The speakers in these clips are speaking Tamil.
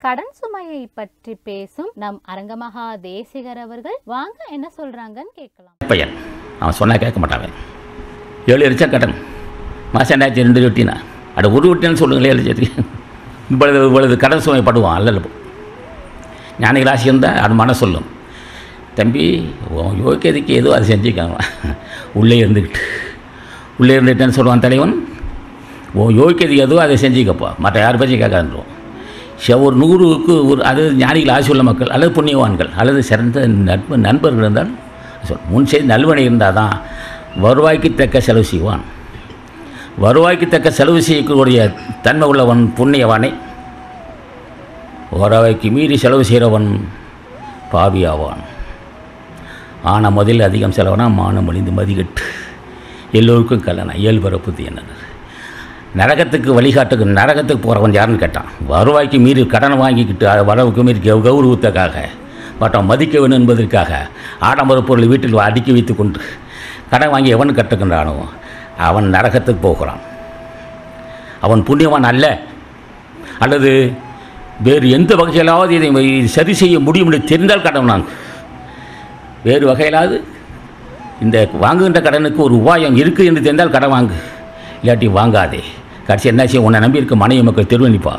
கடன் சுமையை பற்றி பேசும் நம் அரங்கமகா தேசிகர் அவர்கள் வாங்க என்ன சொல்றாங்கன்னு கேட்கலாம் பையன் அவன் சொன்னால் கேட்க மாட்டான் ஏழு லட்சம் கடன் மாதம் ரெண்டாயிரத்தி ரெண்டு வெட்டினா அட ஒரு வெட்டினு சொல்லுங்களேன் ஏழு லட்சத்துக்கு இவ்வளவு இவ்வளவு கடன் சுமை படுவான் அல்ல ஞானிகள் ராசி இருந்தால் அது மன சொல்லும் தம்பி உன் யோக்கியதுக்கு ஏதோ அதை செஞ்சுக்காங்க உள்ளே இருந்துக்கிட்டு உள்ளே இருந்துட்டேன்னு சொல்லுவான் தலைவன் உன் யோக்கியதுக்கு எதுவோ அதை செஞ்சுக்கப்பா மற்ற யார் பேச்சும் கேட்காதுன்றோம் சரி, ஒரு நூறுக்கு ஒரு அது ஞானிகள் ஆசி உள்ள மக்கள் அல்லது புண்ணியவான்கள் அல்லது சிறந்த நட்பு நண்பர்கள் இருந்தால் சொல் முன் செய்து நல்வனை இருந்தால் தான் வருவாய்க்கு தக்க செலவு செய்வான் வருவாய்க்கு தக்க செலவு செய்யக்கூடிய தன்மை உள்ளவன் புண்ணியவானே வருவாய்க்கு மீறி செலவு செய்கிறவன் பாவியாவான் ஆன முதலில் அதிகம் செலவுனா மானம் அழிந்து மதிகட்டு எல்லோருக்கும் கல்லணா இயல்பர புத்தி என்ன நரகத்துக்கு வழிகாட்டுக்கு நரகத்துக்கு போகிறவன் யாருன்னு கேட்டான் வருவாய்க்கு மீறி கடன் வாங்கிக்கிட்டு அது வரவுக்கு மீறி கௌ- கௌரவத்துக்காக மற்றம் மதிக்க வேணும் என்பதற்காக ஆடம்பர பொருளை வீட்டில் அடுக்கி வைத்து கொண்டு கடன் வாங்கி எவன் கட்டுக்கின்றானோ அவன் நரகத்துக்கு போகிறான் அவன் புண்ணியவான் அல்ல அல்லது வேறு எந்த வகையிலாவது இதை இதை சரி செய்ய முடியும் என்று தெரிந்தால் கடன் வாங்கு வேறு வகையிலாவது இந்த வாங்குகின்ற கடனுக்கு ஒரு உபாயம் இருக்குது என்று தெரிந்தால் கடன் வாங்கு இல்லாட்டி வாங்காதே கடைசி என்ன செய்யும் உன்னை நம்பி இருக்க மனைவி மக்கள் திருவணிப்பா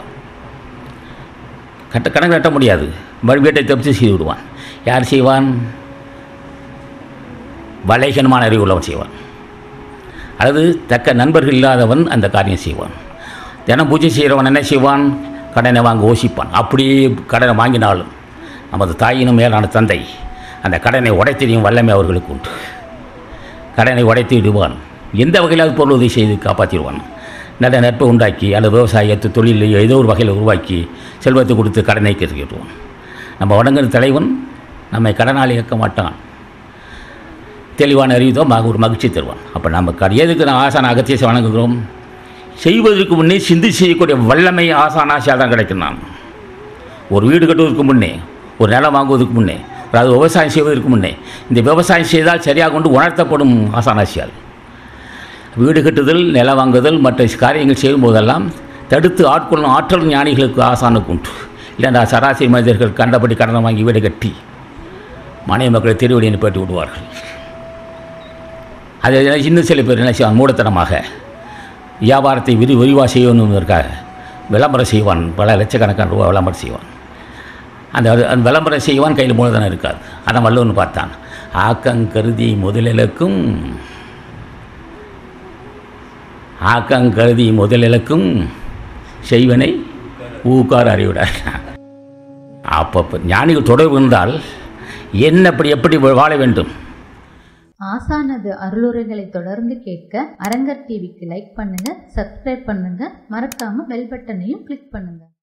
கட்ட கடன் கட்ட முடியாது மறு வீட்டை தப்பிச்சு செய்து விடுவான் யார் செய்வான் வலைகனமான அறிவு உள்ளவன் செய்வான் அல்லது தக்க நண்பர்கள் இல்லாதவன் அந்த காரியம் செய்வான் தினம் பூஜை செய்கிறவன் என்ன செய்வான் கடனை வாங்க யோசிப்பான் அப்படியே கடனை வாங்கினாலும் நமது தாயினும் மேலான தந்தை அந்த கடனை உடைத்தெறியும் வல்லமை அவர்களுக்கு உண்டு கடனை உடைத்து விடுவான் எந்த வகையிலாவது பொருள் உதவி செய்து காப்பாற்றிடுவான் நல்ல நட்பை உண்டாக்கி அல்லது விவசாயத்து தொழில் ஏதோ ஒரு வகையில் உருவாக்கி செல்வத்தை கொடுத்து கடனை கேட்டுக்கிட்டுவான் நம்ம வணங்குற தலைவன் நம்மை கடனால் இயக்க மாட்டான் தெளிவான அறிவுதோ மக ஒரு மகிழ்ச்சி தருவான் அப்போ நம்ம க எதுக்கு நான் ஆசான அகத்தியசை வணங்குகிறோம் செய்வதற்கு முன்னே சிந்தி செய்யக்கூடிய வல்லமை ஆசான ஆசையாக தான் கிடைக்கும் நான் ஒரு வீடு கட்டுவதற்கு முன்னே ஒரு நிலம் வாங்குவதற்கு முன்னே அதாவது விவசாயம் செய்வதற்கு முன்னே இந்த விவசாயம் செய்தால் சரியாக கொண்டு உணர்த்தப்படும் ஆசானாசியால் வீடு கட்டுதல் நிலம் வாங்குதல் மற்ற காரியங்கள் செய்யும் போதெல்லாம் தடுத்து ஆட்கொள்ளும் ஆற்றல் ஞானிகளுக்கு ஆசானுக்கு உண்டு இல்லைன்னா சராசரி மனிதர்கள் கண்டபடி கடனை வாங்கி வீடு கட்டி மனைவி மக்களை திருவடி அனுப்பி விடுவார்கள் அது இன்னும் சில பேர் என்ன செய்வான் மூடத்தனமாக வியாபாரத்தை விரி விரிவாக செய்யணுங்கிறதுக்காக விளம்பரம் செய்வான் பல லட்சக்கணக்கான ரூபா விளம்பரம் செய்வான் அந்த அந்த விளம்பரம் செய்வான் கையில் மூலதனம் இருக்காது அதான் வள்ளுவன் பார்த்தான் ஆக்கங்கருதி முதலிலக்கும் ஆக்கங்கருதி முதலிலக்கும் செய்வனை ஊக்கார் அறிவிடார் அப்போ ஞானிகள் தொடர்பு இருந்தால் என்ன அப்படி எப்படி வாழ வேண்டும் ஆசானது அருளுரைகளை தொடர்ந்து கேட்க அரங்கர் டிவிக்கு லைக் பண்ணுங்க சப்ஸ்கிரைப் பண்ணுங்க மறக்காம பெல் பட்டனையும் கிளிக் பண்ணுங்க